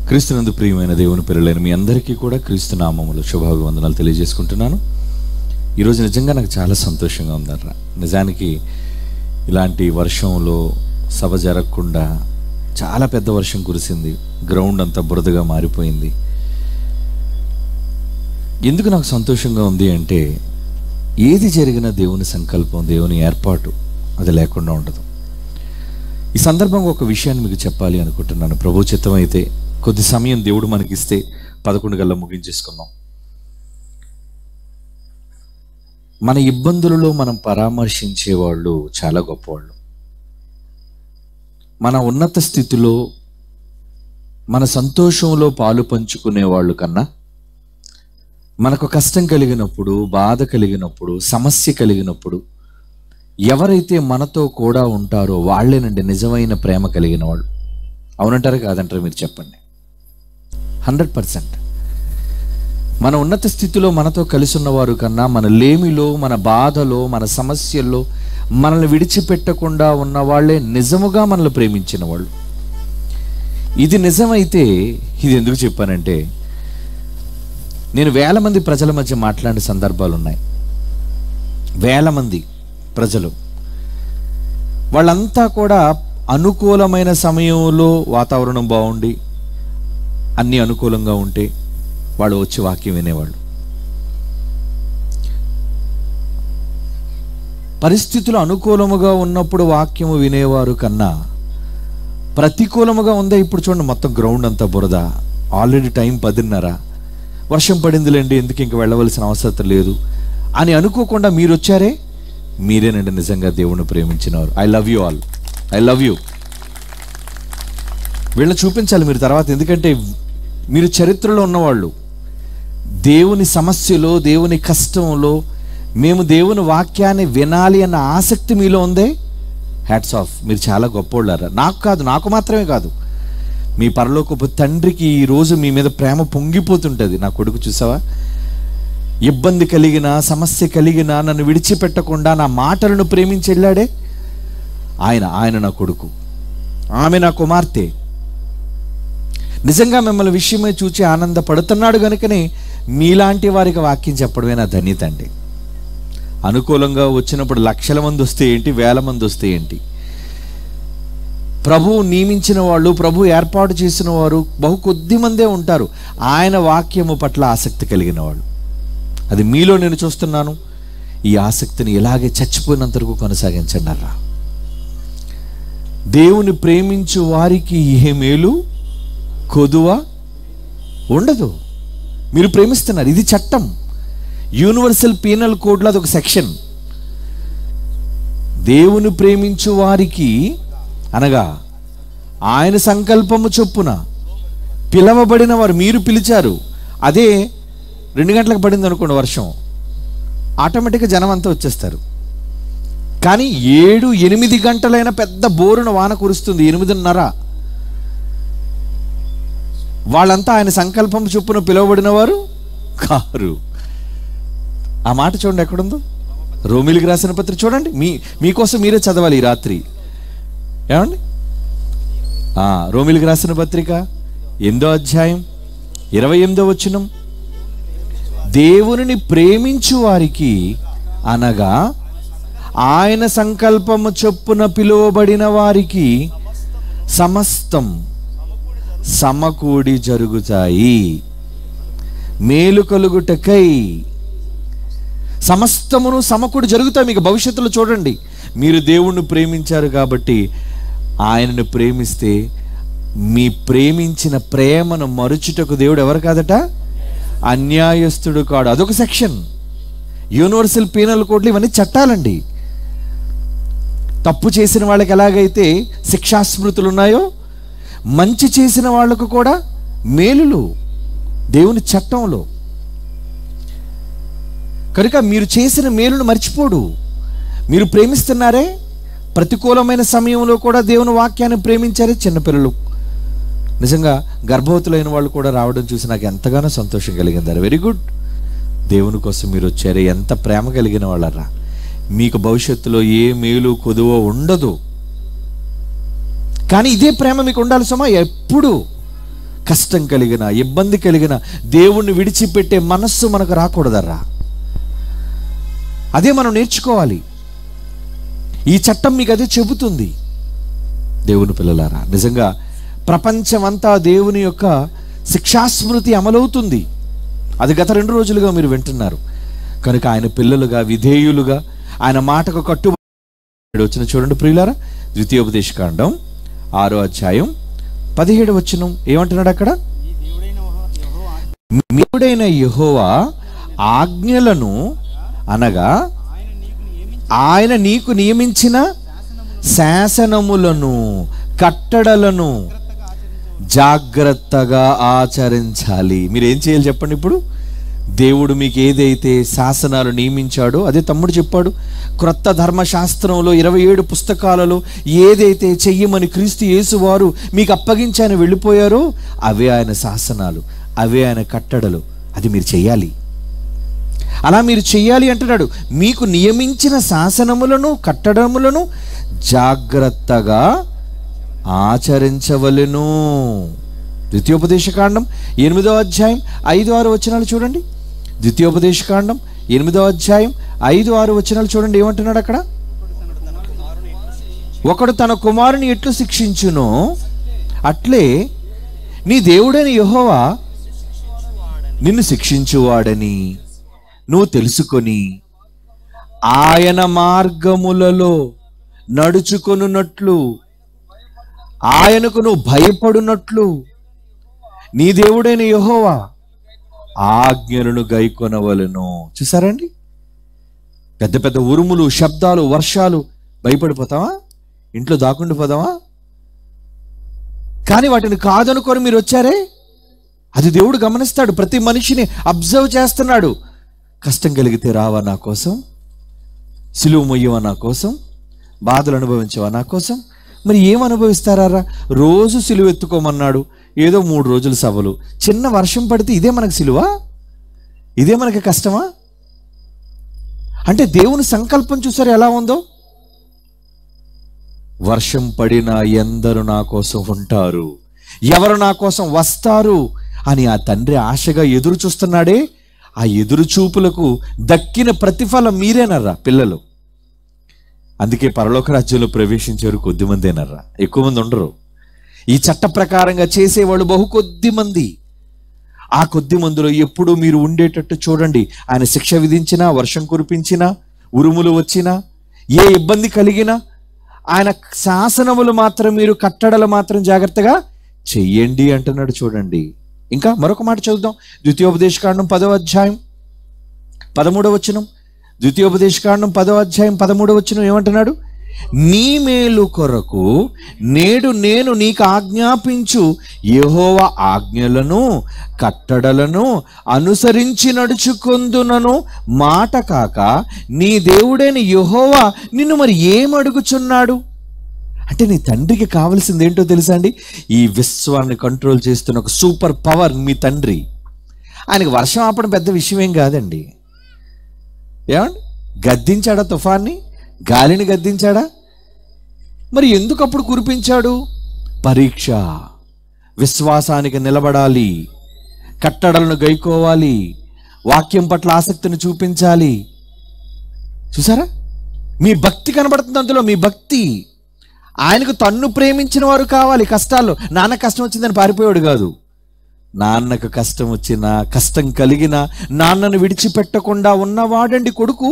క్రీస్తునందు ప్రియమైన దేవుని పిల్లలైన మీ అందరికీ కూడా క్రీస్తు నామములు శుభాభివందనాలు తెలియజేసుకుంటున్నాను ఈరోజు నిజంగా నాకు చాలా సంతోషంగా ఉందర్రా నిజానికి ఇలాంటి వర్షంలో సభ జరగకుండా చాలా పెద్ద వర్షం కురిసింది గ్రౌండ్ అంతా బురదగా మారిపోయింది ఎందుకు నాకు సంతోషంగా ఉంది అంటే ఏది జరిగినా దేవుని సంకల్పం దేవుని ఏర్పాటు అది లేకుండా ఉండదు ఈ సందర్భంగా ఒక విషయాన్ని మీకు చెప్పాలి అనుకుంటున్నాను ప్రభు చిత్తం అయితే కొద్ది సమయం దేవుడు మనకిస్తే పదకొండు గల్లా ముగించేసుకుందాం మన ఇబ్బందులలో మనం పరామర్శించే వాళ్ళు చాలా గొప్పవాళ్ళు మన ఉన్నత స్థితిలో మన సంతోషంలో పాలు పంచుకునే వాళ్ళు కన్నా మనకు కష్టం కలిగినప్పుడు బాధ కలిగినప్పుడు సమస్య కలిగినప్పుడు ఎవరైతే మనతో కూడా ఉంటారో వాళ్ళేనండి నిజమైన ప్రేమ కలిగిన వాళ్ళు అవునంటారు కాదంటారు మీరు చెప్పండి హండ్రెడ్ పర్సెంట్ మన ఉన్నత స్థితిలో మనతో కలిసి ఉన్నవారు కన్నా మన లేమిలో మన బాధలో మన సమస్యల్లో మనల్ని విడిచిపెట్టకుండా ఉన్న వాళ్ళే నిజముగా మనల్ని ప్రేమించిన వాళ్ళు ఇది నిజమైతే ఇది ఎందుకు చెప్పానంటే నేను వేల మంది ప్రజల మధ్య మాట్లాడిన సందర్భాలు ఉన్నాయి వేల మంది ప్రజలు వాళ్ళంతా కూడా అనుకూలమైన సమయంలో వాతావరణం బాగుండి అన్నీ అనుకూలంగా ఉంటే వాళ్ళు వచ్చి వాక్యం వినేవాళ్ళు పరిస్థితులు అనుకూలముగా ఉన్నప్పుడు వాక్యము వినేవారు కన్నా ప్రతికూలముగా ఉందా ఇప్పుడు చూడండి మొత్తం గ్రౌండ్ అంతా బురద ఆల్రెడీ టైం పదిన్నర వర్షం పడిందిలేండి ఎందుకు ఇంక వెళ్ళవలసిన అవసరం లేదు అని అనుకోకుండా మీరు వచ్చారే మీరేనండి నిజంగా దేవుని ప్రేమించినవారు I love you all I love you వీళ్ళని చూపించాలి మీరు తర్వాత ఎందుకంటే మీరు చరిత్రలో ఉన్నవాళ్ళు దేవుని సమస్యలో దేవుని కష్టంలో మేము దేవుని వాక్యాన్ని వినాలి అన్న ఆసక్తి మీలో ఉందే హ్యాట్స్ ఆఫ్ మీరు చాలా గొప్పోళ్ళారా నాకు కాదు నాకు మాత్రమే కాదు మీ పరలోకపు తండ్రికి ఈ రోజు మీ మీద ప్రేమ పొంగిపోతుంటుంది నా కొడుకు చూసావా ఇబ్బంది కలిగిన సమస్య కలిగిన నన్ను విడిచిపెట్టకుండా నా మాటలను ప్రేమించి వెళ్ళాడే ఆయన ఆయన నా కొడుకు ఆమె నా కుమార్తె నిజంగా మిమ్మల్ని విషయమై చూచి ఆనందపడుతున్నాడు కనుకనే మీలాంటి వారికి వాక్యం చెప్పడమే నా ధన్యత అండి అనుకూలంగా వచ్చినప్పుడు లక్షల మంది వస్తే ఏంటి వేల మంది వస్తే ఏంటి ప్రభువు నియమించిన వాళ్ళు ప్రభు ఏర్పాటు చేసిన వారు బహు కొద్ది మందే ఉంటారు ఆయన వాక్యము పట్ల ఆసక్తి కలిగిన వాళ్ళు అది మీలో నేను చూస్తున్నాను ఈ ఆసక్తిని ఇలాగే చచ్చిపోయినంత వరకు కొనసాగించండి అర్రా దేవుని ప్రేమించు వారికి ఏ మేలు కొదువ ఉండదు మీరు ప్రేమిస్తున్నారు ఇది చట్టం యూనివర్సల్ పీనల్ కోడ్లో అదొక సెక్షన్ దేవుని ప్రేమించు వారికి అనగా ఆయన సంకల్పము చొప్పున పిలవబడిన వారు మీరు పిలిచారు అదే రెండు గంటలకు పడింది అనుకోండి వర్షం ఆటోమేటిక్గా జనం అంతా వచ్చేస్తారు కానీ ఏడు ఎనిమిది గంటలైన పెద్ద బోరున వాన కురుస్తుంది ఎనిమిదిన్నర వాళ్ళంతా ఆయన సంకల్పం చొప్పున పిలువబడిన వారు కారు ఆ మాట చూడండి ఎక్కడుందో రోమిలికి రాసిన పత్రిక చూడండి మీ మీకోసం మీరే చదవాలి ఈ రాత్రి ఏమండి ఆ, రోమిలికి రాసిన పత్రిక ఎనిమిదో అధ్యాయం ఇరవై ఎనిమిదో వచ్చినం దేవునిని ప్రేమించు వారికి అనగా ఆయన సంకల్పము చొప్పున పిలువబడిన వారికి సమస్తం సమకూడి జరుగుతాయి మేలు కలుగుటకై సమస్తమును సమకూడి జరుగుతాయి మీకు భవిష్యత్తులో చూడండి మీరు దేవుణ్ణి ప్రేమించారు కాబట్టి ఆయనను ప్రేమిస్తే మీ ప్రేమించిన ప్రేమను మరుచుటకు దేవుడు ఎవరు కాదట అన్యాయస్తుడు కాడు అదొక సెక్షన్ యూనివర్సల్ పీనల్ కోడ్లు ఇవన్నీ చట్టాలండి తప్పు చేసిన వాళ్ళకి ఎలాగైతే శిక్షాస్మృతులు ఉన్నాయో మంచి చేసిన వాళ్ళకు కూడా మేలులు దేవుని చట్టంలో కనుక మీరు చేసిన మేలును మర్చిపోడు మీరు ప్రేమిస్తున్నారే ప్రతికూలమైన సమయంలో కూడా దేవుని వాక్యాన్ని ప్రేమించారే చిన్నపిల్లలు నిజంగా గర్భవతులైన వాళ్ళు కూడా రావడం చూసి నాకు ఎంతగానో సంతోషం కలిగింది వెరీ గుడ్ దేవుని కోసం మీరు వచ్చారే ఎంత ప్రేమ కలిగిన వాళ్ళరా మీకు భవిష్యత్తులో ఏ మేలు కొదువో ఉండదు కానీ ఇదే ప్రేమ మీకు ఉండాలి సుమా ఎప్పుడు కష్టం కలిగిన ఇబ్బంది కలిగిన దేవుణ్ణి విడిచిపెట్టే మనస్సు మనకు రాకూడదర్రా అదే మనం నేర్చుకోవాలి ఈ చట్టం మీకు అదే చెబుతుంది దేవుని పిల్లలారా నిజంగా ప్రపంచమంతా దేవుని యొక్క శిక్షాస్మృతి అమలవుతుంది అది గత రెండు రోజులుగా మీరు వింటున్నారు కనుక ఆయన పిల్లలుగా విధేయులుగా ఆయన మాటకు కట్టుబడి వచ్చిన చూడండి ప్రియులారా ద్వితీయోపదేశకాండం ఆరో అధ్యాయం పదిహేడు వచ్చిన ఏమంటున్నాడు అక్కడ దేవుడైన యెహోవా ఆజ్ఞలను అనగా ఆయన నీకు నియమించిన శాసనములను కట్టడలను జాగ్రత్తగా ఆచరించాలి మీరు ఏం చేయాలి చెప్పండి ఇప్పుడు దేవుడు మీకు ఏదైతే శాసనాలు నియమించాడో అదే తమ్ముడు చెప్పాడు క్రొత్త ధర్మశాస్త్రంలో ఇరవై ఏడు పుస్తకాలలో ఏదైతే చెయ్యమని క్రీస్తు యేసువారు మీకు అప్పగించి ఆయన వెళ్ళిపోయారో అవే ఆయన శాసనాలు అవే ఆయన కట్టడలు అది మీరు చెయ్యాలి అలా మీరు చెయ్యాలి అంటున్నాడు మీకు నియమించిన శాసనములను కట్టడములను జాగ్రత్తగా ఆచరించవలెను ద్వితీయోపదేశకాండం ఎనిమిదో అధ్యాయం ఐదు ఆరు వచనాలు చూడండి ద్వితీయోపదేశకాండం ఎనిమిదో అధ్యాయం ఐదు ఆరు వచనాలు చూడండి ఏమంటున్నాడు అక్కడ ఒకడు తన కుమారుని ఎట్లు శిక్షించునో అట్లే నీ దేవుడైన యెహోవా నిన్ను శిక్షించువాడని నువ్వు తెలుసుకొని ఆయన మార్గములలో నడుచుకొనున్నట్లు ఆయనకు నువ్వు భయపడునట్లు నీ దేవుడైన యెహోవా ఆజ్ఞలను గైకొనవలను చూసారండి పెద్ద పెద్ద ఉరుములు శబ్దాలు వర్షాలు భయపడిపోతావా ఇంట్లో దాక్కుండిపోదామా కానీ వాటిని కాదనుకొని మీరు వచ్చారే అది దేవుడు గమనిస్తాడు ప్రతి మనిషిని అబ్జర్వ్ చేస్తున్నాడు కష్టం కలిగితే రావా నా కోసం సిలువు మొయ్యవా నా కోసం బాధలు అనుభవించవా నా కోసం మరి ఏం అనుభవిస్తారా రోజు సిలువ ఎత్తుకోమన్నాడు ఏదో మూడు రోజులు సభలు చిన్న వర్షం పడితే ఇదే మనకు సిలువా ఇదే మనకి కష్టమా అంటే దేవుని సంకల్పం చూసారు ఎలా ఉందో వర్షం పడిన ఎందరు నా కోసం ఉంటారు ఎవరు నా కోసం వస్తారు అని ఆ తండ్రి ఆశగా ఎదురు చూస్తున్నాడే ఆ ఎదురు చూపులకు దక్కిన ప్రతిఫలం మీరేనర్రా పిల్లలు అందుకే పరలోక రాజ్యంలో ప్రవేశించారు కొద్ది మందేనర్రా ఎక్కువ మంది ఉండరు ఈ చట్ట ప్రకారంగా చేసేవాళ్ళు బహు కొద్ది మంది ఆ కొద్ది మందిలో ఎప్పుడు మీరు ఉండేటట్టు చూడండి ఆయన శిక్ష విధించినా వర్షం కురిపించినా ఉరుములు వచ్చినా ఏ ఇబ్బంది కలిగినా ఆయన శాసనములు మాత్రం మీరు కట్టడలు మాత్రం జాగ్రత్తగా చెయ్యండి అంటున్నాడు చూడండి ఇంకా మరొక మాట చదువుదాం ద్వితీయోపదేశకాండం పదవ అధ్యాయం పదమూడవ వచనం ద్వితీయోపదేశకాండం పదవ అధ్యాయం పదమూడవ వచనం ఏమంటున్నాడు నీ మేలు కొరకు నేడు నేను నీకు ఆజ్ఞాపించు యెహోవా ఆజ్ఞలను కట్టడలను అనుసరించి నడుచుకొందునను మాట కాక నీ దేవుడైన యెహోవా నిన్ను మరి ఏం అడుగుచున్నాడు అంటే నీ తండ్రికి కావలసింది ఏంటో తెలుసా అండి ఈ విశ్వాన్ని కంట్రోల్ చేస్తున్న ఒక సూపర్ పవర్ మీ తండ్రి ఆయనకు వర్షం ఆపడం పెద్ద విషయం ఏం కాదండి ఏమండి గద్దించాడా తుఫాన్ని గాలిని గద్దించాడా మరి ఎందుకు అప్పుడు కురిపించాడు పరీక్ష విశ్వాసానికి నిలబడాలి కట్టడలను గైకోవాలి వాక్యం పట్ల ఆసక్తిని చూపించాలి చూసారా మీ భక్తి కనబడుతుంది అందులో మీ భక్తి ఆయనకు తన్ను ప్రేమించిన వారు కావాలి కష్టాల్లో నాన్న కష్టం వచ్చిందని పారిపోయాడు కాదు నాన్నకు కష్టం వచ్చినా కష్టం కలిగిన నాన్నను విడిచిపెట్టకుండా ఉన్నవాడండి కొడుకు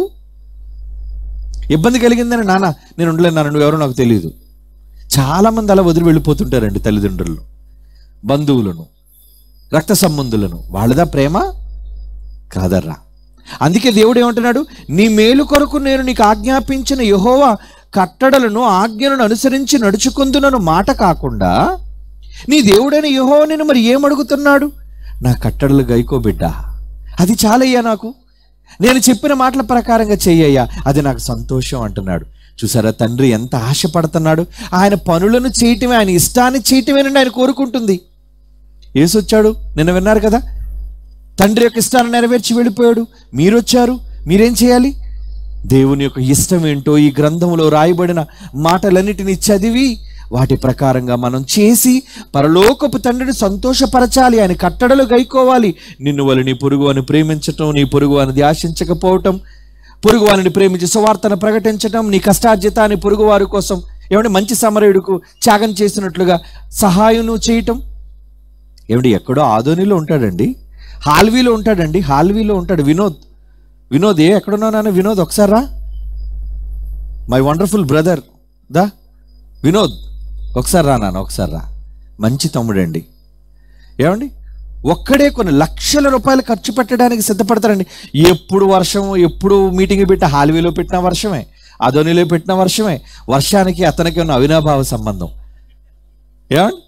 ఇబ్బంది కలిగిందని నాన్న నేను ఉండలేను నాన్న నువ్వు ఎవరో నాకు తెలియదు చాలామంది అలా వదిలి వెళ్ళిపోతుంటారండి తల్లిదండ్రులను బంధువులను రక్త సంబంధులను వాళ్ళదా ప్రేమ కాదర్రా అందుకే దేవుడు ఏమంటున్నాడు నీ మేలు కొరకు నేను నీకు ఆజ్ఞాపించిన యహోవా కట్టడలను ఆజ్ఞలను అనుసరించి నడుచుకుందునను మాట కాకుండా నీ దేవుడైన యహోవా నేను మరి ఏమడుగుతున్నాడు నా కట్టడలు గైకోబిడ్డా అది చాలయ్యా నాకు నేను చెప్పిన మాటల ప్రకారంగా చెయ్యయ్యా అది నాకు సంతోషం అంటున్నాడు చూసారా తండ్రి ఎంత ఆశపడుతున్నాడు ఆయన పనులను చేయటమే ఆయన ఇష్టాన్ని చేయటమేనండి ఆయన కోరుకుంటుంది ఏసొచ్చాడు నిన్న విన్నారు కదా తండ్రి యొక్క ఇష్టాన్ని నెరవేర్చి వెళ్ళిపోయాడు మీరొచ్చారు మీరేం చేయాలి దేవుని యొక్క ఇష్టం ఏంటో ఈ గ్రంథంలో రాయబడిన మాటలన్నిటిని చదివి వాటి ప్రకారంగా మనం చేసి పరలోకపు తండ్రిని సంతోషపరచాలి ఆయన కట్టడలు గైకోవాలి నిన్ను వల్ల నీ పొరుగు అని ప్రేమించటం నీ పొరుగు అనేది ఆశించకపోవటం పొరుగు వారిని ప్రేమించి సువార్తను ప్రకటించటం నీ కష్టార్జితాన్ని పొరుగు వారి కోసం ఏమంటే మంచి సమరయుడుకు త్యాగం చేసినట్లుగా సహాయం నువ్వు చేయటం ఏమిటి ఎక్కడో ఆదోనిలో ఉంటాడండి హాల్వీలో ఉంటాడండి హాల్వీలో ఉంటాడు వినోద్ వినోద్ ఏ ఎక్కడున్నావు నాన్న వినోద్ ఒకసారి రా మై వండర్ఫుల్ బ్రదర్ దా వినోద్ ఒకసారి రా నాన్న ఒకసారి రా మంచి తమ్ముడండి ఏమండి ఒక్కడే కొన్ని లక్షల రూపాయలు ఖర్చు పెట్టడానికి సిద్ధపడతారండి ఎప్పుడు వర్షం ఎప్పుడు మీటింగ్ పెట్టిన హాల్వీలో పెట్టిన వర్షమే అదోనిలో పెట్టిన వర్షమే వర్షానికి అతనికి ఉన్న అవినాభావ సంబంధం ఏమండి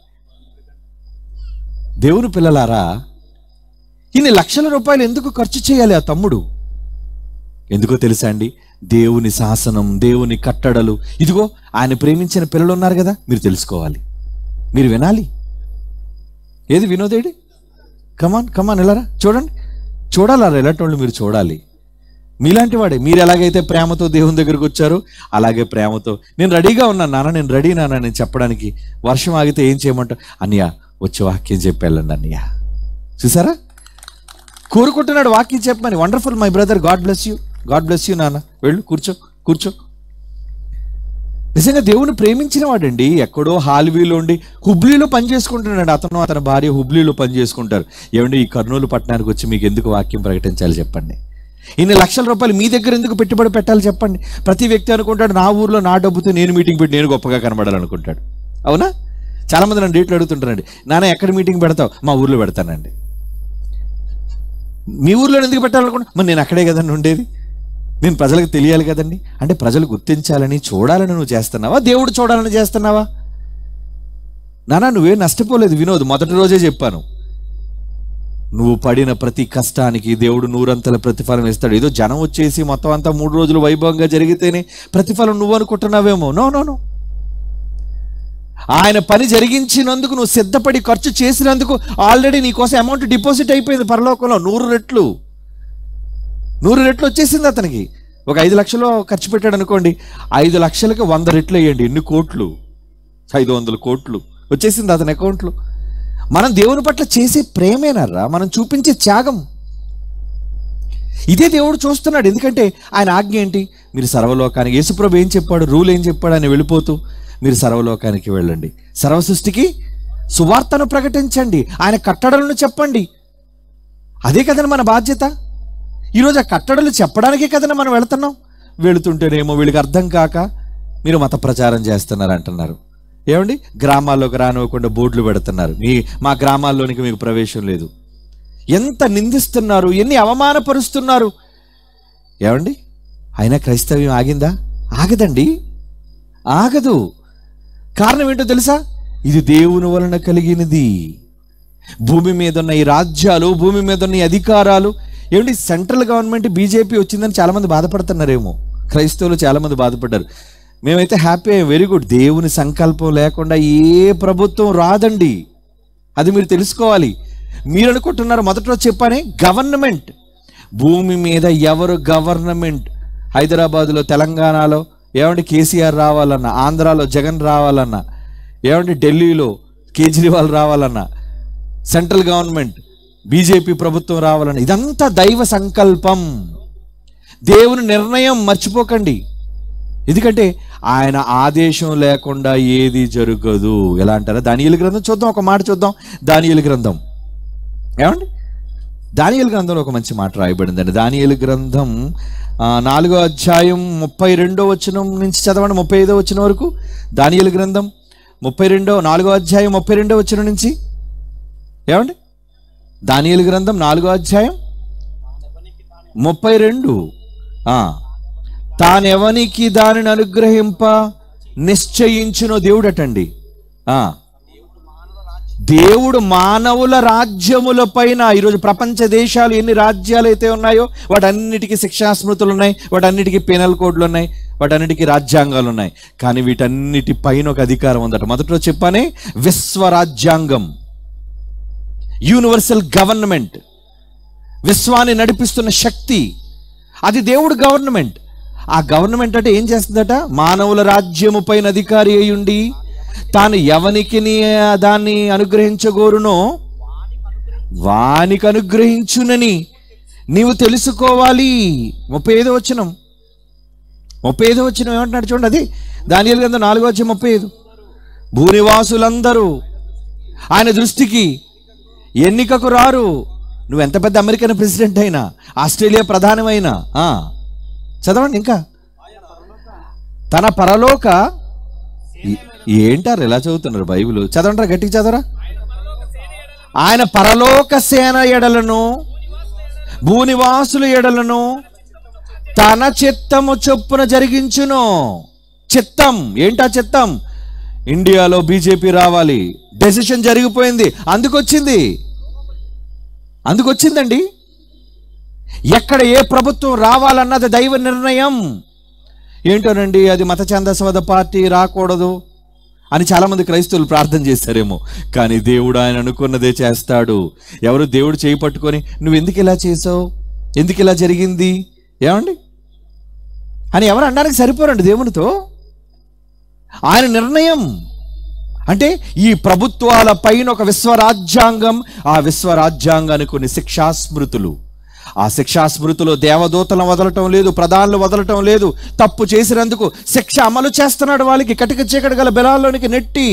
దేవుని పిల్లలారా ఇన్ని లక్షల రూపాయలు ఎందుకు ఖర్చు చేయాలి ఆ తమ్ముడు ఎందుకో తెలుసా అండి దేవుని శాసనం దేవుని కట్టడలు ఇదిగో ఆయన ప్రేమించిన పిల్లలు ఉన్నారు కదా మీరు తెలుసుకోవాలి మీరు వినాలి ఏది వినోదేడి కమాన్ కమాన్ ఎలారా చూడండి చూడాలి ఎలాంటి వాళ్ళు మీరు చూడాలి మీలాంటి వాడే మీరు ఎలాగైతే ప్రేమతో దేవుని దగ్గరకు వచ్చారో అలాగే ప్రేమతో నేను రెడీగా ఉన్నాను నాన్న నేను రెడీ నాన్న నేను చెప్పడానికి వర్షం ఆగితే ఏం చేయమంటా అన్నయ్య వచ్చి వాక్యం చెప్పి వెళ్ళండి అన్నయ్య చూసారా కోరుకుంటున్నాడు వాక్యం చెప్పమని wonderful my brother God bless you God bless you నాన్న వెళ్ళు కూర్చో కూర్చో నిజంగా దేవుని ప్రేమించిన వాడండి ఎక్కడో హాల్వీలో ఉండి హుబ్లీలో పని చేసుకుంటున్నాడు అతను అతని భార్య హుబ్లీలో పని చేసుకుంటారు ఏమండి ఈ కర్నూలు పట్టణానికి వచ్చి మీకు ఎందుకు వాక్యం ప్రకటించాలి చెప్పండి ఇన్ని లక్షల రూపాయలు మీ దగ్గర ఎందుకు పెట్టుబడి పెట్టాలి చెప్పండి ప్రతి వ్యక్తి అనుకుంటాడు నా ఊర్లో నా డబ్బుతో నేను మీటింగ్ పెట్టి నేను గొప్పగా కనబడాలనుకుంటాడు అవునా చాలా మంది నన్ను డేట్లు అడుగుతుంటారండి నాన్న ఎక్కడ మీటింగ్ పెడతావు మా ఊర్లో పెడతానండి మీ ఊర్లో ఎందుకు పెట్టాలనుకుంటా మరి నేను అక్కడే కదండి ఉండేది నేను ప్రజలకు తెలియాలి కదండి అంటే ప్రజలు గుర్తించాలని చూడాలని నువ్వు చేస్తున్నావా దేవుడు చూడాలని చేస్తున్నావా నానా నువ్వే నష్టపోలేదు వినోద్ మొదటి రోజే చెప్పాను నువ్వు పడిన ప్రతి కష్టానికి దేవుడు నూరంతల ప్రతిఫలం ఇస్తాడు ఏదో జనం వచ్చేసి మొత్తం అంతా మూడు రోజులు వైభవంగా జరిగితేనే ప్రతిఫలం నువ్వు అనుకుంటున్నావేమో నో నో నో ఆయన పని జరిగించినందుకు నువ్వు సిద్ధపడి ఖర్చు చేసినందుకు ఆల్రెడీ నీ కోసం అమౌంట్ డిపాజిట్ అయిపోయింది పరలోకంలో నూరు రెట్లు నూరు రెట్లు వచ్చేసింది అతనికి ఒక ఐదు లక్షలు ఖర్చు పెట్టాడు అనుకోండి ఐదు లక్షలకి వంద రెట్లు వేయండి ఎన్ని కోట్లు ఐదు వందల కోట్లు వచ్చేసింది అతని అకౌంట్లో మనం దేవుని పట్ల చేసే ప్రేమేనర్రా మనం చూపించే త్యాగం ఇదే దేవుడు చూస్తున్నాడు ఎందుకంటే ఆయన ఆజ్ఞ ఏంటి మీరు సర్వలోకానికి యేసుప్రభు ఏం చెప్పాడు రూల్ ఏం చెప్పాడు ఆయన వెళ్ళిపోతూ మీరు సర్వలోకానికి వెళ్ళండి సర్వ సృష్టికి సువార్తను ప్రకటించండి ఆయన కట్టడలను చెప్పండి అదే కదండి మన బాధ్యత ఈరోజు ఆ కట్టడలు చెప్పడానికే కదండి మనం వెళుతున్నాం వెళుతుంటేనేమో వీళ్ళకి అర్థం కాక మీరు మత ప్రచారం చేస్తున్నారు అంటున్నారు ఏమండి గ్రామాల్లోకి రానివ్వకుండా బోర్డులు పెడుతున్నారు మీ మా గ్రామాల్లోనికి మీకు ప్రవేశం లేదు ఎంత నిందిస్తున్నారు ఎన్ని అవమానపరుస్తున్నారు ఏమండి అయినా క్రైస్తవ్యం ఆగిందా ఆగదండి ఆగదు కారణం ఏంటో తెలుసా ఇది దేవుని వలన కలిగినది భూమి మీద ఉన్న ఈ రాజ్యాలు భూమి మీద ఉన్న ఈ అధికారాలు ఏమిటి సెంట్రల్ గవర్నమెంట్ బీజేపీ వచ్చిందని చాలామంది బాధపడుతున్నారేమో క్రైస్తవులు చాలామంది బాధపడ్డారు మేమైతే హ్యాపీ వెరీ గుడ్ దేవుని సంకల్పం లేకుండా ఏ ప్రభుత్వం రాదండి అది మీరు తెలుసుకోవాలి మీరు అనుకుంటున్నారు మొదట్లో చెప్పానే గవర్నమెంట్ భూమి మీద ఎవరు గవర్నమెంట్ హైదరాబాదులో తెలంగాణలో ఏమంటే కేసీఆర్ రావాలన్నా ఆంధ్రాలో జగన్ రావాలన్నా ఏమంటే ఢిల్లీలో కేజ్రీవాల్ రావాలన్నా సెంట్రల్ గవర్నమెంట్ బీజేపీ ప్రభుత్వం రావాలన్నా ఇదంతా దైవ సంకల్పం దేవుని నిర్ణయం మర్చిపోకండి ఎందుకంటే ఆయన ఆదేశం లేకుండా ఏది జరగదు ఎలా అంటారా దానియలు గ్రంథం చూద్దాం ఒక మాట చూద్దాం దానియలు గ్రంథం ఏమండి దానియలు గ్రంథంలో ఒక మంచి మాట రాయబడిందండి దానియలు గ్రంథం ఆ, నాలుగో అధ్యాయం ముప్పై రెండో వచనం నుంచి చదవండి ముప్పై ఐదో వచ్చిన వరకు దానియలు గ్రంథం ముప్పై రెండో నాలుగో అధ్యాయం ముప్పై రెండో వచనం నుంచి ఏమండి దానియలు గ్రంథం నాలుగో అధ్యాయం ముప్పై రెండు ఆ. తానెవనికి దానిని అనుగ్రహింప నిశ్చయించునో దేవుడటండి ఆ. దేవుడు మానవుల రాజ్యముల పైన ఈరోజు ప్రపంచ దేశాలు ఎన్ని రాజ్యాలు అయితే ఉన్నాయో వాటన్నిటికీ శిక్షాస్మృతులు ఉన్నాయి వాటన్నిటికీ పెనల్ కోడ్లు ఉన్నాయి వాటన్నిటికీ రాజ్యాంగాలు ఉన్నాయి కానీ వీటన్నిటి పైన ఒక అధికారం ఉందట మొదట్లో చెప్పానే విశ్వ రాజ్యాంగం యూనివర్సల్ గవర్నమెంట్ విశ్వాన్ని నడిపిస్తున్న శక్తి అది దేవుడు గవర్నమెంట్ ఆ గవర్నమెంట్ అంటే ఏం చేస్తుందట మానవుల రాజ్యము పైన అధికారి అయి ఉండి తాను ఎవనికి దాన్ని అనుగ్రహించగోరునో వానికి అనుగ్రహించునని నీవు తెలుసుకోవాలి ముప్పై ఐదో వచ్చినం ముప్పై ఐదో వచ్చిన ఏమంటున్నాడు చూడండి అది దాని గ్రంథం నాలుగో వచ్చి ముప్పై ఐదు భూనివాసులందరూ ఆయన దృష్టికి ఎన్నికకు రారు నువ్వు ఎంత పెద్ద అమెరికన్ ప్రెసిడెంట్ అయినా ఆస్ట్రేలియా ప్రధానమైనా ఆ, చదవండి ఇంకా తన పరలోక ఏ- ఏంటారు ఎలా చదువుతున్నారు బైబిల్ చదవండి గట్టిగా చదవరా ఆయన పరలోక సేన ఎడలను భూనివాసుల ఎడలను తన చిత్తము చొప్పున జరిగించును చిత్తం ఏంటా చిత్తం ఇండియాలో బీజేపీ రావాలి డెసిషన్ జరిగిపోయింది అందుకొచ్చింది అందుకొచ్చిందండి ఎక్కడ ఏ ప్రభుత్వం రావాలన్నది దైవ నిర్ణయం ఏంటోనండి అది మత ఛందస్వాద పార్టీ రాకూడదు అని చాలామంది క్రైస్తవులు ప్రార్థన చేస్తారేమో కానీ దేవుడు ఆయన అనుకున్నదే చేస్తాడు ఎవరు దేవుడు చేయి పట్టుకొని నువ్వు ఎందుకు ఇలా చేసావు ఎందుకు ఇలా జరిగింది ఏమండి అని ఎవరు అనడానికి సరిపోరండి దేవునితో ఆయన నిర్ణయం అంటే ఈ ప్రభుత్వాల పైన ఒక విశ్వరాజ్యాంగం ఆ విశ్వరాజ్యాంగానికి కొన్ని శిక్షాస్మృతులు ఆ శిక్షాస్మృతిలో దేవదూతలను వదలటం లేదు ప్రధానులు వదలటం లేదు తప్పు చేసినందుకు శిక్ష అమలు చేస్తున్నాడు వాళ్ళకి కటిక చీకటి గల బెలాల్లోనికి నెట్టి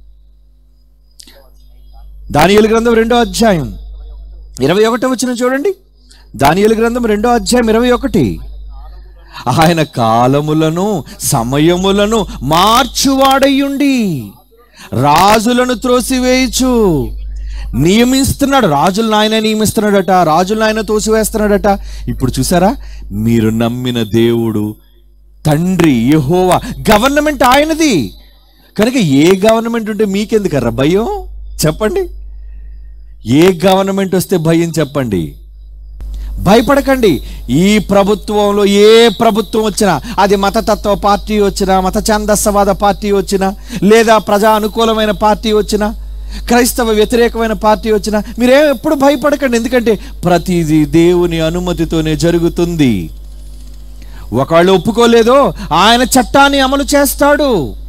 దానియేలు గ్రంథం రెండో అధ్యాయం ఇరవై ఒకటి వచ్చిన చూడండి దానియేలు గ్రంథం రెండో అధ్యాయం ఇరవై ఒకటి ఆయన కాలములను సమయములను మార్చువాడయ్యుండి రాజులను త్రోసివేయచ్చు నియమిస్తున్నాడు రాజులను ఆయన నియమిస్తున్నాడట రాజులను ఆయన తోసివేస్తున్నాడట ఇప్పుడు చూసారా మీరు నమ్మిన దేవుడు తండ్రి యెహోవా గవర్నమెంట్ ఆయనది కనుక ఏ గవర్నమెంట్ ఉంటే మీకెందుకర్రా భయం చెప్పండి ఏ గవర్నమెంట్ వస్తే భయం చెప్పండి భయపడకండి ఈ ప్రభుత్వంలో ఏ ప్రభుత్వం వచ్చినా అది మతతత్వ పార్టీ వచ్చినా మత ఛందస్సవాద పార్టీ వచ్చినా లేదా ప్రజా అనుకూలమైన పార్టీ వచ్చినా క్రైస్తవ వ్యతిరేకమైన పార్టీ వచ్చినా మీరేం ఎప్పుడు భయపడకండి ఎందుకంటే ప్రతిదీ దేవుని అనుమతితోనే జరుగుతుంది ఒకళ్ళు ఒప్పుకోలేదో ఆయన చట్టాన్ని అమలు చేస్తాడు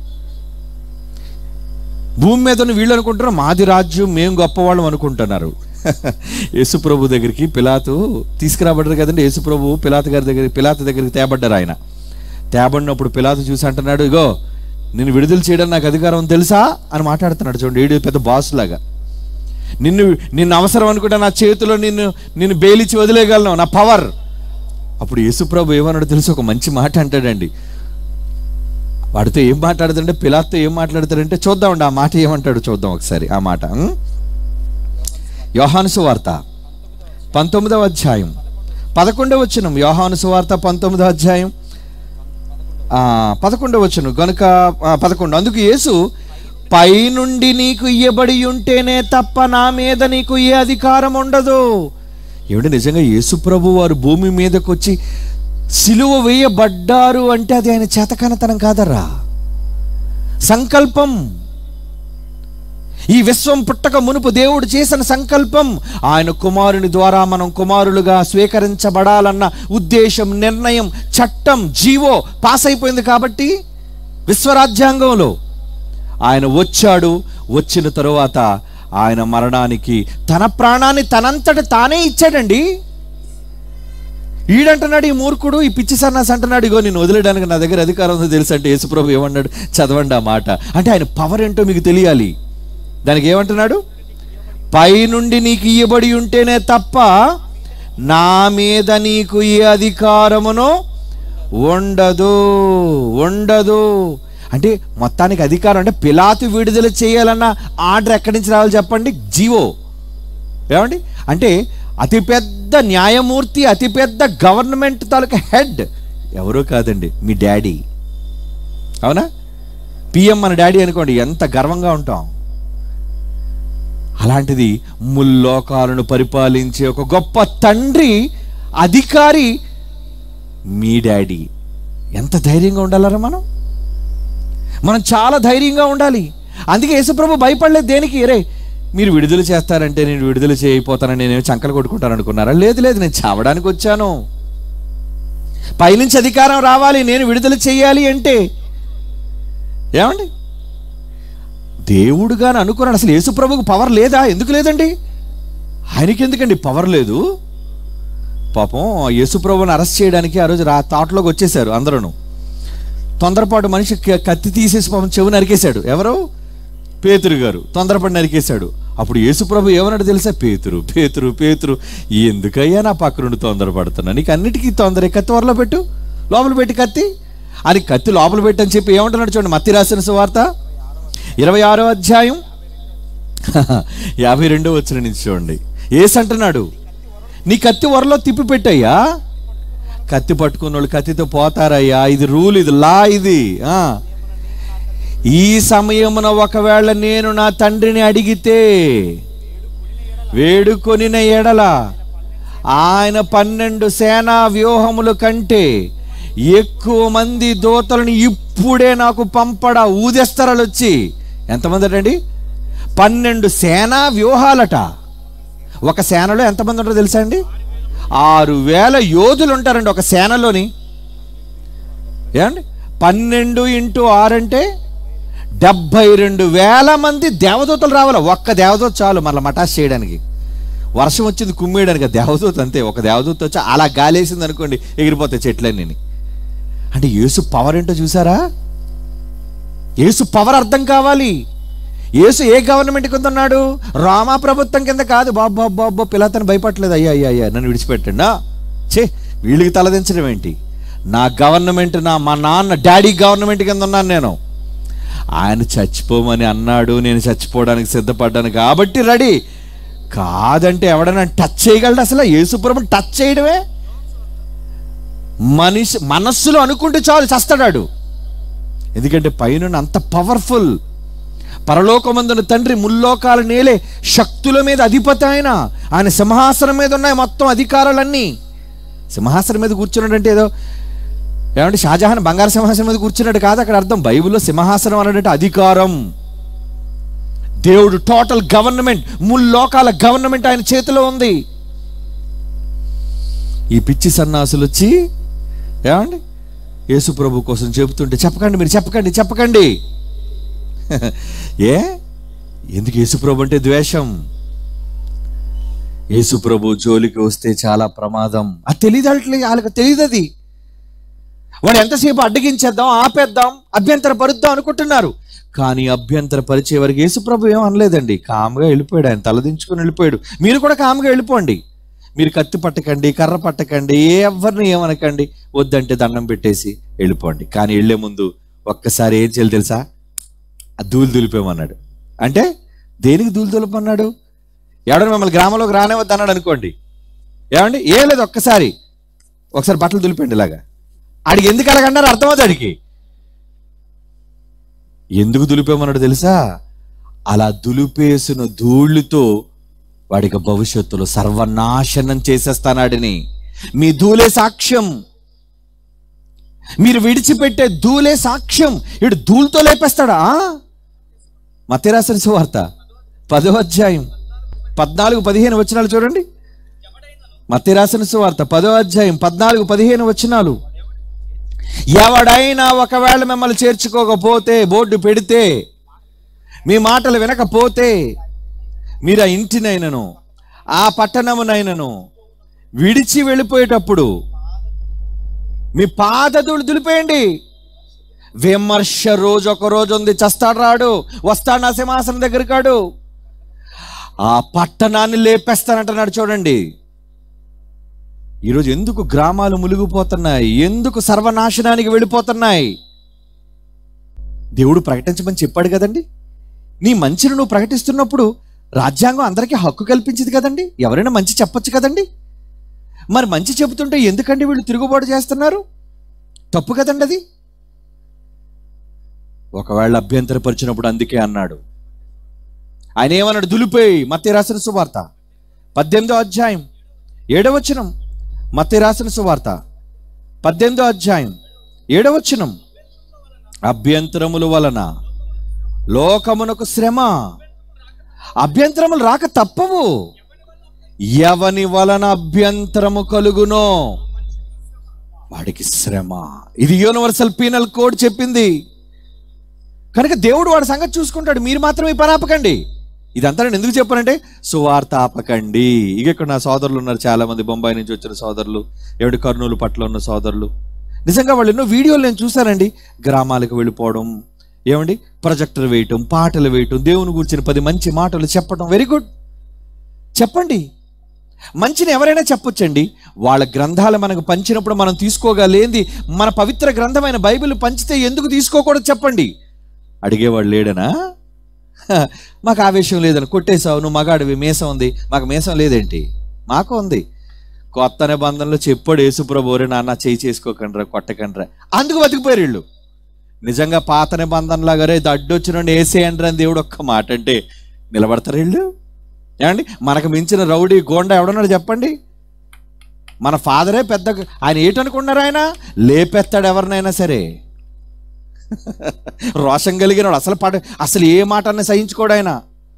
భూమి మీద ఉన్న వీళ్ళు అనుకుంటారు మాది రాజ్యం మేము గొప్పవాళ్ళం అనుకుంటున్నారు యేసుప్రభు దగ్గరికి పిలాతు తీసుకురాబడ్డారు కదండి యేసుప్రభు పిలాతు గారి దగ్గర పిలాతు దగ్గరికి తేబడ్డారు ఆయన తేబడినప్పుడు పిలాతు చూసి అంటున్నాడు ఇగో నిన్ను విడుదల చేయడం నాకు అధికారం ఉంది తెలుసా అని మాట్లాడుతున్నాడు చూడండి ఏడు పెద్ద బాస్ లాగా నిన్ను నిన్ను అవసరం అనుకుంటే నా చేతిలో నిన్ను నిన్ను బేలిచ్చి వదిలేయగలను నా పవర్ అప్పుడు యేసుప్రభు ఏమన్నాడు తెలుసు ఒక మంచి మాట అంటాడండి వాడితో ఏం మాట్లాడుతుంటే పిలాత్తో ఏం మాట్లాడతాడంటే చూద్దామండి ఆ మాట ఏమంటాడు చూద్దాం ఒకసారి ఆ మాట ఉం? యోహాను సువార్త పంతొమ్మిదవ అధ్యాయం పదకొండవ వచనం యోహాను సువార్త పంతొమ్మిదవ అధ్యాయం ఆ, పదకొండవ వచనం గనుక ఆ, పదకొండు అందుకు యేసు పైనుండి నీకు ఇయ్యబడి ఉంటేనే తప్ప నా మీద నీకు ఏ అధికారం ఉండదు ఏమిటి నిజంగా యేసు ప్రభు వారు భూమి మీదకి వచ్చి సిలువ వేయబడ్డారు అంటే అది ఆయన చేతకనతనం కాదరా సంకల్పం ఈ విశ్వం పుట్టక మునుపు దేవుడు చేసిన సంకల్పం ఆయన కుమారుని ద్వారా మనం కుమారులుగా స్వీకరించబడాలన్న ఉద్దేశం నిర్ణయం చట్టం జీవో పాస్ అయిపోయింది కాబట్టి విశ్వరాజ్యాంగంలో ఆయన వచ్చాడు వచ్చిన తరువాత ఆయన మరణానికి తన ప్రాణాన్ని తనంతట తానే ఇచ్చాడండి ఈడంటున్నాడు ఈ మూర్ఖుడు ఈ పిచ్చి సన్నాసి అంటున్నాడు ఇగో నేను వదిలేయడానికి నా దగ్గర అధికారం ఉందో తెలుసు అంటే యేసుప్రభు ఏమన్నాడు చదవండి ఆ మాట అంటే ఆయన పవర్ ఏంటో మీకు తెలియాలి దానికి ఏమంటున్నాడు పైనుండి నీకు ఇయ్యబడి ఉంటేనే తప్ప నా మీద నీకు ఏ అధికారమును ఉండదు ఉండదు అంటే మొత్తానికి అధికారం అంటే పిలాతు విడుదల చేయాలన్న ఆర్డర్ ఎక్కడి నుంచి రావాలి చెప్పండి జీవో ఏమండి అంటే అతిపెద్ద న్యాయమూర్తి అతిపెద్ద గవర్నమెంట్ తాలూకా హెడ్ ఎవరో కాదండి మీ డాడీ అవునా పిఎం మన డాడీ అనుకోండి ఎంత గర్వంగా ఉంటాం అలాంటిది ముల్లోకాలను పరిపాలించే ఒక గొప్ప తండ్రి అధికారి మీ డాడీ ఎంత ధైర్యంగా ఉండాలరా మనం మనం చాలా ధైర్యంగా ఉండాలి అందుకే యేసుప్రభు భయపడలేదు దేనికి రే మీరు విడుదల చేస్తారంటే నేను విడుదల చేయకపోతానని నేను చంకలు కొట్టుకుంటాను అనుకున్నారా లేదు లేదు నేను చావడానికి వచ్చాను పైనుంచి అధికారం రావాలి నేను విడుదల చేయాలి అంటే ఏమండి దేవుడుగాని అనుకున్నాడు అసలు యేసు ప్రభుకు పవర్ లేదా ఎందుకు లేదండి ఆయనకి ఎందుకండి పవర్ లేదు పాపం ఆ యేసు ప్రభుని అరెస్ట్ చేయడానికి ఆ రోజు రా తాటలోకి వచ్చేసారు అందరూ తొందరపాటు మనిషి క- కత్తి తీసేసి పాపం చెవు నరికేశాడు ఎవరు పేతురు గారు తొందరపడి నరికేశాడు అప్పుడు యేసుప్రభు ఏమన్నాడు తెలుసా పేతురు పేతురు పేతురు ఎందుకయ్యా నా పక్క నుండి తొందరపడుతున్నా నీకు అన్నిటికీ తొందర కత్తి వరలో పెట్టు లోపల పెట్టి కత్తి అని కత్తి లోపల పెట్టని చెప్పి ఏమంటున్నాడు చూడండి మత్తి రాసిన సువార్త ఇరవై ఆరో అధ్యాయం యాభై రెండో వచ్చిన నుంచి చూడండి ఏసు అంటున్నాడు నీ కత్తి వరలో తిప్పి పెట్టయ్యా కత్తి పట్టుకున్న వాళ్ళు కత్తితో పోతారయ్యా ఇది రూల్ ఇది లా ఇది ఆ. ఈ సమయమున ఒకవేళ నేను నా తండ్రిని అడిగితే వేడుకొనిన ఎడల ఆయన పన్నెండు సేనా వ్యూహముల కంటే ఎక్కువ మంది దూతలను ఇప్పుడే నాకు పంపడా ఊదేస్తరాలు వచ్చి ఎంతమంది అండి పన్నెండు సేనా వ్యూహాలట ఒక సేనలో ఎంతమంది ఉంటారో తెలుసా అండి ఆరు వేల యోధులు ఉంటారండి ఒక సేనలోని ఏమండి పన్నెండు ఇంటూ ఆరు అంటే డెబ్బై రెండు వేల మంది దేవదూతలు రావాలి ఒక్క దేవదూత చాలు మళ్ళీ మటాస్ చేయడానికి వర్షం వచ్చింది కుమ్మేయడానికి ఆ దేవదూత అంతే ఒక దేవదూత వచ్చి అలా గాలేసింది అనుకోండి ఎగిరిపోతాయి చెట్లన్నీ అంటే యేసు పవర్ ఏంటో చూసారా యేసు పవర్ అర్థం కావాలి యేసు ఏ గవర్నమెంట్ కింద ఉన్నాడు రామా ప్రభుత్వం కింద కాదు బాబు బాబు బాబు పిల్లతను భయపడలేదు అయ్యా అయ్యా అయ్యా నన్ను విడిచిపెట్టండి ఆ? ఛే వీళ్ళకి తలదించడం ఏంటి నా గవర్నమెంట్ నా మా నాన్న డాడీ గవర్నమెంట్ కింద ఉన్నాను నేను ఆయన చచ్చిపోమని అన్నాడు నేను చచ్చిపోవడానికి సిద్ధపడ్డాను కాబట్టి రెడీ కాదంటే ఎవడైనా టచ్ చేయగలడు అసలు యేసుప్రభు టచ్ చేయడమే మనిషి మనస్సులో అనుకుంటే చాలు చస్తాడాడు ఎందుకంటే పైన అంత పవర్ఫుల్ పరలోకమందున తండ్రి ముల్లోకాల నేలే శక్తుల మీద అధిపతి ఆయన ఆయన సింహాసనం మీద ఉన్నాయి మొత్తం అధికారాలన్నీ సింహాసనం మీద కూర్చున్నాడంటే ఏదో ఏమంటే షాజహాన్ బంగారు సింహాసనం మీద కూర్చున్నాడు కాదు అక్కడ అర్థం బైబిల్లో సింహాసనం అన్నట్టు అధికారం దేవుడు టోటల్ గవర్నమెంట్ ముల్లోకాల గవర్నమెంట్ ఆయన చేతిలో ఉంది ఈ పిచ్చి సన్నాసులు వచ్చి ఏమండి యేసు ప్రభు కోసం చెబుతుంటే చెప్పకండి మీరు చెప్పకండి చెప్పకండి ఏ ఎందుకు యేసుప్రభు అంటే ద్వేషం యేసుప్రభు జోలికి వస్తే చాలా ప్రమాదం అది తెలియదు వాళ్ళకి వాళ్ళకి తెలియదు అది వాడు ఎంతసేపు అడ్డగించేద్దాం ఆపేద్దాం అభ్యంతర పరుద్దాం అనుకుంటున్నారు కానీ అభ్యంతర పరిచే వరకు యేసుప్రభు ఏం అనలేదండి కామ్గా వెళ్ళిపోయాడు ఆయన తలదించుకొని వెళ్ళిపోయాడు మీరు కూడా కామ్గా వెళ్ళిపోండి మీరు కత్తి పట్టకండి కర్ర పట్టకండి ఏ ఎవరిని ఏమనకండి వద్దంటే దండం పెట్టేసి వెళ్ళిపోండి కానీ వెళ్ళే ముందు ఒక్కసారి ఏం చేయాలి తెలుసా ఆ ధూళి దులిపేమన్నాడు అంటే దేనికి ధూళి దులిపన్నాడు ఎవడని మిమ్మల్ని గ్రామంలోకి రానివద్దు అన్నాడు అనుకోండి ఏమండి ఏం లేదు ఒక్కసారి ఒకసారి బట్టలు దులిపండి ఇలాగా ఆడికి ఎందుకు అలాగన్నారు అర్థమవుతుంది ఆడికి ఎందుకు దులిపేమన్నాడు తెలుసా అలా దులిపేసిన ధూళితో వాడికి భవిష్యత్తులో సర్వనాశనం చేసేస్తానాడిని మీ ధూళే సాక్ష్యం మీరు విడిచిపెట్టే ధూళే సాక్ష్యం ఇడు ధూళితో లేపేస్తాడా మతిరాసిన సువార్త పదో అధ్యాయం పద్నాలుగు పదిహేను వచనాలు చూడండి మతిరాసిన సువార్త పదో అధ్యాయం పద్నాలుగు పదిహేను వచనాలు ఎవడైనా ఒకవేళ మిమ్మల్ని చేర్చుకోకపోతే బోర్డు పెడితే మీ మాటలు వినకపోతే మీరు ఆ ఇంటినైనను ఆ పట్టణమునైనను విడిచి వెళ్ళిపోయేటప్పుడు మీ పాదదులు దులిపేయండి విమర్శ రోజు ఒక రోజు ఉంది చస్తాడు రాడు వస్తాడు నా సింహాసనం దగ్గర కాడు ఆ పట్టణాన్ని లేపేస్తానంటున్నాడు చూడండి ఈరోజు ఎందుకు గ్రామాలు మునిగిపోతున్నాయి ఎందుకు సర్వనాశనానికి వెళ్ళిపోతున్నాయి దేవుడు ప్రకటించమని చెప్పాడు కదండి నీ మంచిని నువ్వు ప్రకటిస్తున్నప్పుడు రాజ్యాంగం అందరికీ హక్కు కల్పించింది కదండి ఎవరైనా మంచి చెప్పొచ్చు కదండి మరి మంచి చెబుతుంటే ఎందుకండి వీళ్ళు తిరుగుబాటు చేస్తున్నారు తప్పు కదండి అది ఒకవేళ అభ్యంతరపరిచినప్పుడు అందుకే అన్నాడు ఆయన ఏమన్నాడు దులిపేయి మత్తి రాసిన సువార్త పద్దెనిమిదో అధ్యాయం ఏడవచనం మత్తి రాసిన సువార్త పద్దెనిమిదో అధ్యాయం ఏడవచనం అభ్యంతరముల వలన లోకమునకు శ్రమ అభ్యంతరములు రాక తప్పవు ఎవని వలన అభ్యంతరము కలుగునో వాడికి శ్రమ ఇది యూనివర్సల్ పీనల్ కోడ్ చెప్పింది కనుక దేవుడు వాడి సంగతి చూసుకుంటాడు మీరు మాత్రం ఈ పని ఆపకండి ఇదంతా నేను ఎందుకు చెప్పానంటే సువార్త ఆపకండి ఇక ఇక్కడ నా సోదరులు ఉన్నారు చాలా మంది బొంబాయి నుంచి వచ్చిన సోదరులు ఏడు కర్నూలు పట్ల ఉన్న సోదరులు నిజంగా వాళ్ళు ఎన్నో వీడియోలు నేను చూశానండి గ్రామాలకు వెళ్ళిపోవడం ఏమండి ప్రొజెక్టర్ వేయటం పాటలు వేయటం దేవుని గురించిన పది మంచి మాటలు చెప్పడం వెరీ గుడ్ చెప్పండి మంచిని ఎవరైనా చెప్పొచ్చండి వాళ్ళ గ్రంథాలు మనకు పంచినప్పుడు మనం తీసుకోగలేంది మన పవిత్ర గ్రంథమైన బైబిల్ పంచితే ఎందుకు తీసుకోకూడదు చెప్పండి అడిగేవాడు లేడనా హ, మాకు ఆవేశం లేదని కొట్టేశావు నువ్వు మగాడివి మీసం ఉంది మాకు మీసం లేదేంటి మాకు ఉంది కొత్త నిబంధనలు చెప్పాడు యేసుప్రభు ఓరే నాన్న చేయి చేసుకోకండ్రా కొట్టకండ్రా అందుకు బతికిపోయారు వీళ్ళు నిజంగా పాత నిబంధనలాగా రే దడ్డొచ్చిన వేసేయండి అని దేవుడు ఒక్క మాట అంటే నిలబడతారు వీళ్ళు ఏమండి మనకు మించిన రౌడీ గోండా ఎవడున్నాడు చెప్పండి మన ఫాదరే పెద్ద ఆయన ఏటనుకున్నారు ఆయన లేపెత్తాడు ఎవరినైనా సరే రోషం కలిగిన వాడు అసలు పడ అసలు ఏ మాట అన్న సహించుకోడు ఆయన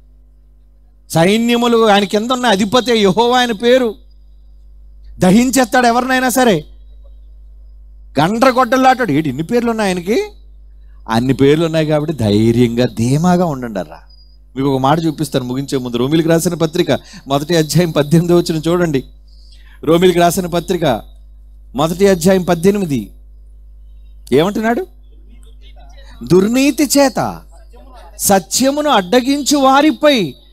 సైన్యములు ఆయన కింద ఉన్న అధిపతి యహోవా ఆయన పేరు దహించేస్తాడు ఎవరినైనా సరే గండ్రగొడ్డలాటాడు ఏంటి ఇన్ని పేర్లు ఉన్నాయి ఆయనకి అన్ని పేర్లు ఉన్నాయి కాబట్టి ధైర్యంగా ధీమాగా ఉండండి అర్రా మీకు ఒక మాట చూపిస్తాను ముగించే ముందు రోమిలికి రాసిన పత్రిక మొదటి అధ్యాయం పద్దెనిమిది వచ్చిన చూడండి రోమిలికి రాసిన పత్రిక మొదటి అధ్యాయం పద్దెనిమిది ఏమంటున్నాడు దుర్నీతి చేత సత్యమును అడ్డగించు వారిపై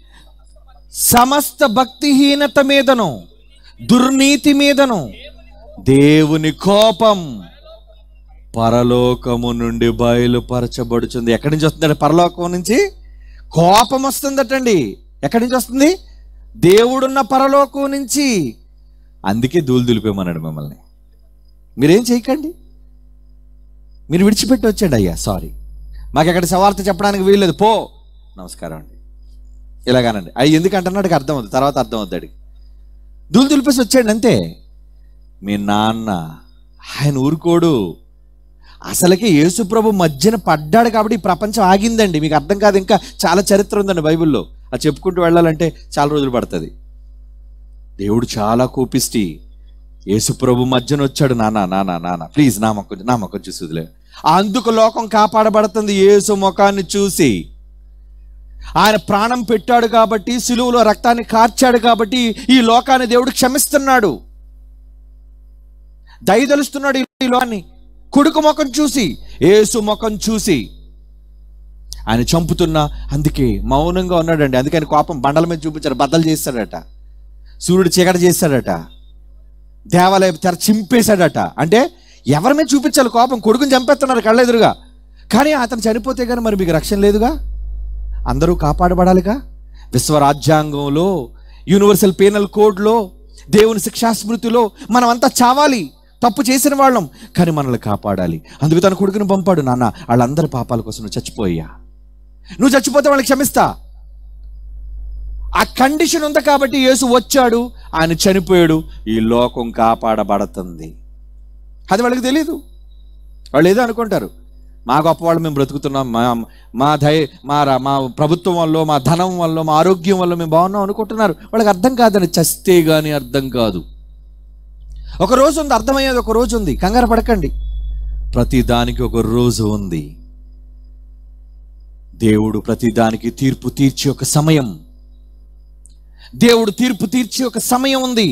సమస్త భక్తిహీనత మీదను దుర్నీతి మీదను దేవుని కోపం పరలోకము నుండి బయలుపరచబడుచుంది ఎక్కడి నుంచి వస్తుందండి పరలోకం నుంచి కోపం వస్తుందటండి ఎక్కడి నుంచి వస్తుంది దేవుడున్న పరలోకం నుంచి అందుకే దూలు దులిపేమన్నాడు మిమ్మల్ని మీరేం చేయకండి మీరు విడిచిపెట్టి వచ్చాడు అయ్యా సారీ మాకు ఎక్కడ సవార్త చెప్పడానికి వీల్లేదు పో నమస్కారం అండి ఇలాగానండి అయ్యి ఎందుకంటున్నాడు అర్థం అవుతుంది తర్వాత అర్థం అవుతాడు దూలు దులిపేసి వచ్చాడు అంతే మీ నాన్న ఆయన ఊరుకోడు అసలుకి యేసుప్రభు మధ్యన పడ్డాడు కాబట్టి ఈ ప్రపంచం ఆగిందండి మీకు అర్థం కాదు ఇంకా చాలా చరిత్ర ఉందండి బైబిల్లో అది చెప్పుకుంటూ వెళ్ళాలంటే చాలా రోజులు పడుతుంది దేవుడు చాలా కోపిష్టి యేసుప్రభు మధ్యన వచ్చాడు నాన్న నాన్న నాన్న ప్లీజ్ నా మొక్క నా మొక్క చూసుదిలే అందుకు లోకం కాపాడబడుతుంది యేసు ముఖాన్ని చూసి ఆయన ప్రాణం పెట్టాడు కాబట్టి సిలువలో రక్తాన్ని కార్చాడు కాబట్టి ఈ లోకాన్ని దేవుడు క్షమిస్తున్నాడు దయదలుస్తున్నాడు ఈ లోకాన్ని కొడుకు ముఖం చూసి యేసు ముఖం చూసి ఆయన చంపుతున్నా అందుకే మౌనంగా ఉన్నాడండి అందుకని కోపం బండల మీద చూపించాడు బద్దలు చేస్తాడట సూర్యుడు చీకటి చేస్తాడట దేవాలయం తెర చింపేశాడట అంటే ఎవరి మీద చూపించాలి కోపం కొడుకుని చంపేస్తున్నారు కళ్ళెదురుగా కానీ అతను చనిపోతే కానీ మరి మీకు రక్షణ లేదుగా అందరూ కాపాడబడాలిగా విశ్వరాజ్యాంగంలో యూనివర్సల్ పీనల్ కోడ్లో దేవుని శిక్షాస్మృతిలో మనం అంతా చావాలి తప్పు చేసిన వాళ్ళం కానీ మనల్ని కాపాడాలి అందుకు తన కొడుకుని పంపాడు నాన్న వాళ్ళందరి పాపాల కోసం నువ్వు చచ్చిపోయా నువ్వు చచ్చిపోతే వాళ్ళకి క్షమిస్తా ఆ కండిషన్ ఉంది కాబట్టి యేసు వచ్చాడు ఆయన చనిపోయాడు ఈ లోకం కాపాడబడుతుంది అది వాళ్ళకి తెలియదు వాళ్ళు ఏదో అనుకుంటారు మా గొప్ప వాళ్ళు మేము బ్రతుకుతున్నాం మా మా దయ మా ర- మా ప్రభుత్వం వల్ల మా ధనం వల్ల మా ఆరోగ్యం వల్ల మేము బాగున్నాం అనుకుంటున్నారు వాళ్ళకి అర్థం కాదని చస్తే గాని అర్థం కాదు ఒక రోజు ఉంది అర్థమయ్యేది ఒక రోజు ఉంది కంగారు పడకండి ప్రతి దానికి ఒక రోజు ఉంది దేవుడు ప్రతి దానికి తీర్పు తీర్చి ఒక సమయం దేవుడు తీర్పు తీర్చి ఒక సమయం ఉంది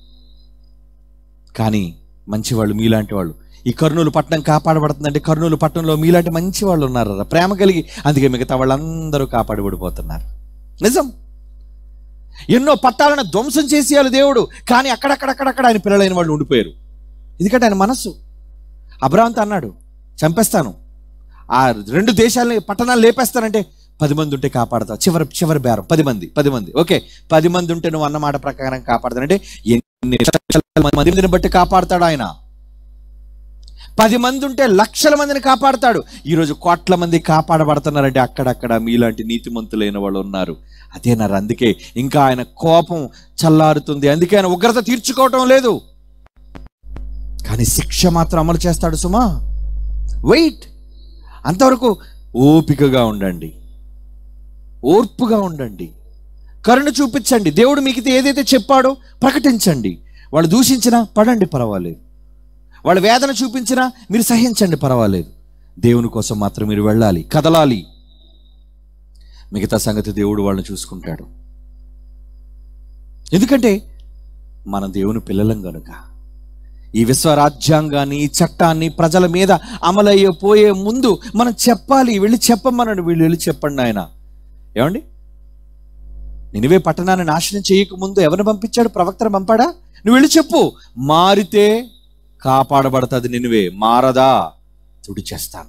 కానీ మంచివాళ్ళు మీలాంటి వాళ్ళు ఈ కర్నూలు పట్టణం కాపాడబడుతుందంటే కర్నూలు పట్టణంలో మీలాంటి మంచి వాళ్ళు ఉన్నారు ప్రేమ కలిగి అందుకే మిగతా వాళ్ళందరూ కాపాడబడిపోతున్నారు నిజం ఎన్నో పట్టాలను ధ్వంసం చేసేయాలి దేవుడు కానీ అక్కడక్కడక్కడక్కడ ఆయన పిల్లలైన వాళ్ళు ఉండిపోయారు ఎందుకంటే ఆయన మనస్సు అబ్రాంత్ అన్నాడు చంపేస్తాను ఆ రెండు దేశాలని పట్టణాలు లేపేస్తానంటే పది మంది ఉంటే కాపాడతా చివరి చివరి బేరం పది మంది పది మంది ఓకే పది మంది ఉంటే నువ్వు అన్న మాట ప్రకారం కాపాడతానంటే ఎన్ని లక్షల మందిని బట్టి కాపాడతాడు ఆయన పది మంది ఉంటే లక్షల మందిని కాపాడతాడు ఈరోజు కోట్ల మంది కాపాడబడుతున్నారంటే అక్కడక్కడ మీలాంటి నీతిమంతులైన వాళ్ళు ఉన్నారు అదేనారు అందుకే ఇంకా ఆయన కోపం చల్లారుతుంది అందుకే ఆయన ఉగ్రత తీర్చుకోవటం లేదు కానీ శిక్ష మాత్రం అమలు చేస్తాడు సుమా వెయిట్ అంతవరకు ఓపికగా ఉండండి ఓర్పుగా ఉండండి కరుణ చూపించండి దేవుడు మీకు ఇది ఏదైతే చెప్పాడో ప్రకటించండి వాళ్ళు దూషించినా పడండి పర్వాలేదు వాళ్ళు వేదన చూపించినా మీరు సహించండి పర్వాలేదు దేవుని కోసం మాత్రం మీరు వెళ్ళాలి కదలాలి మిగతా సంగతి దేవుడు వాళ్ళని చూసుకుంటాడు ఎందుకంటే మన దేవుని పిల్లలం గనుక ఈ విశ్వరాజ్యాంగాన్ని ఈ చట్టాన్ని ప్రజల మీద అమలయ్యే పోయే ముందు మనం చెప్పాలి వెళ్ళి చెప్పమన్నాడు వీళ్ళు వెళ్ళి చెప్పండి ఆయన ఏమండి నినివే పట్టణాన్ని నాశనం చేయక ముందు ఎవరిని పంపించాడు ప్రవక్తను పంపాడా నువ్వు వెళ్ళి చెప్పు మారితే కాపాడబడుతుంది నినివే మారదా తుడి చేస్తాను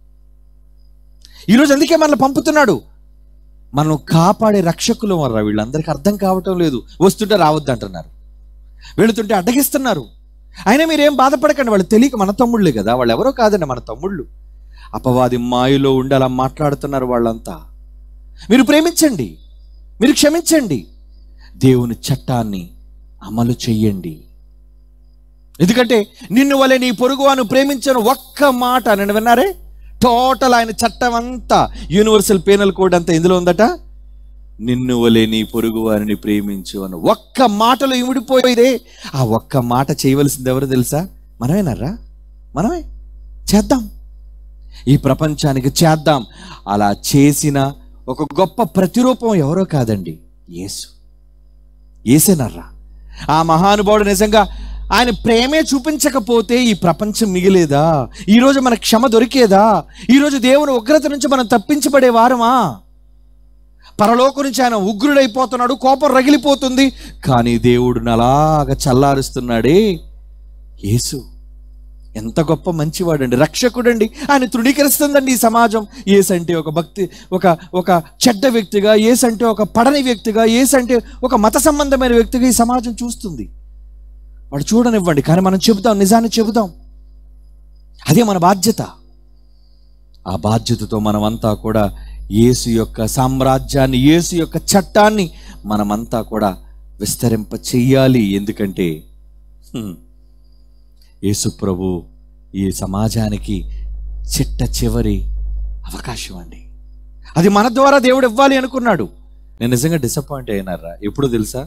ఈరోజు అందుకే మనల్ని పంపుతున్నాడు మనం కాపాడే రక్షకులు మర్రా వీళ్ళందరికీ అర్థం కావటం లేదు వస్తుంటే రావద్దు అంటున్నారు వెళుతుంటే అడ్డగిస్తున్నారు అయినా మీరేం బాధపడకండి వాళ్ళు తెలియక మన తమ్ముళ్ళే కదా వాళ్ళు ఎవరో కాదండి మన తమ్ముళ్ళు అపవాది మాయలో ఉండి అలా మాట్లాడుతున్నారు వాళ్ళంతా మీరు ప్రేమించండి మీరు క్షమించండి దేవుని చట్టాన్ని అమలు చెయ్యండి ఎందుకంటే నిన్ను వలె నీ పొరుగువాను ప్రేమించను ఒక్క మాట నేను విన్నారే టోటల్ ఆయన చట్టం అంతా యూనివర్సల్ పేనల్ కోడ్ అంతా ఇందులో ఉందట నిన్ను వలె నీ పొరుగు వారిని ప్రేమించు అని ఒక్క మాటలో ఇమిడిపోయేదే ఆ ఒక్క మాట చేయవలసింది ఎవరు తెలుసా మనమేనర్రా మనమే చేద్దాం ఈ ప్రపంచానికి చేద్దాం అలా చేసిన ఒక గొప్ప ప్రతిరూపం ఎవరో కాదండి యేసు ఏసేనర్రా ఆ మహానుభావుడు నిజంగా ఆయన ప్రేమే చూపించకపోతే ఈ ప్రపంచం మిగిలేదా ఈరోజు మన క్షమ దొరికేదా ఈరోజు దేవుని ఉగ్రత నుంచి మనం తప్పించబడే వారమా పరలోకం నుంచి ఆయన ఉగ్రుడైపోతున్నాడు కోపం రగిలిపోతుంది కానీ దేవుడు అలాగ చల్లారుస్తున్నాడే యేసు ఎంత గొప్ప మంచివాడండి రక్షకుడండి ఆయన తృణీకరిస్తుందండి ఈ సమాజం ఏసంటే ఒక భక్తి ఒక ఒక చెడ్డ వ్యక్తిగా ఏసంటే ఒక పడని వ్యక్తిగా ఏసంటే ఒక మత సంబంధమైన వ్యక్తిగా ఈ సమాజం చూస్తుంది వాడు చూడనివ్వండి కానీ మనం చెబుతాం నిజాన్ని చెబుతాం అదే మన బాధ్యత ఆ బాధ్యతతో మనమంతా కూడా యేసు యొక్క సామ్రాజ్యాన్ని యేసు యొక్క చట్టాన్ని మనమంతా కూడా విస్తరింప చెయ్యాలి ఎందుకంటే హ్మ్, యేసు ప్రభు ఈ సమాజానికి చిట్ట చివరి అవకాశం అండి అది మన ద్వారా దేవుడు ఇవ్వాలి అనుకున్నాడు నేను నిజంగా డిసప్పాయింట్ అయినారా ఎప్పుడు తెలుసా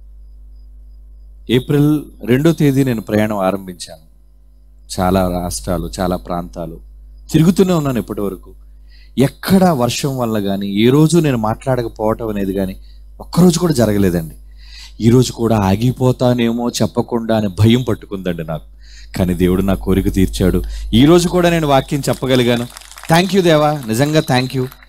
ఏప్రిల్ రెండో తేదీ నేను ప్రయాణం ఆరంభించాను చాలా రాష్ట్రాలు చాలా ప్రాంతాలు తిరుగుతూనే ఉన్నాను ఇప్పటి వరకు ఎక్కడ వర్షం వల్ల కానీ ఏ రోజు నేను మాట్లాడకపోవటం అనేది కానీ ఒక్కరోజు కూడా జరగలేదండి ఈరోజు కూడా ఆగిపోతానేమో చెప్పకుండా అని భయం పట్టుకుందండి నాకు కానీ దేవుడు నా కోరిక తీర్చాడు ఈ రోజు కూడా నేను వాక్యం చెప్పగలిగాను థ్యాంక్ యూ దేవా నిజంగా థ్యాంక్ యూ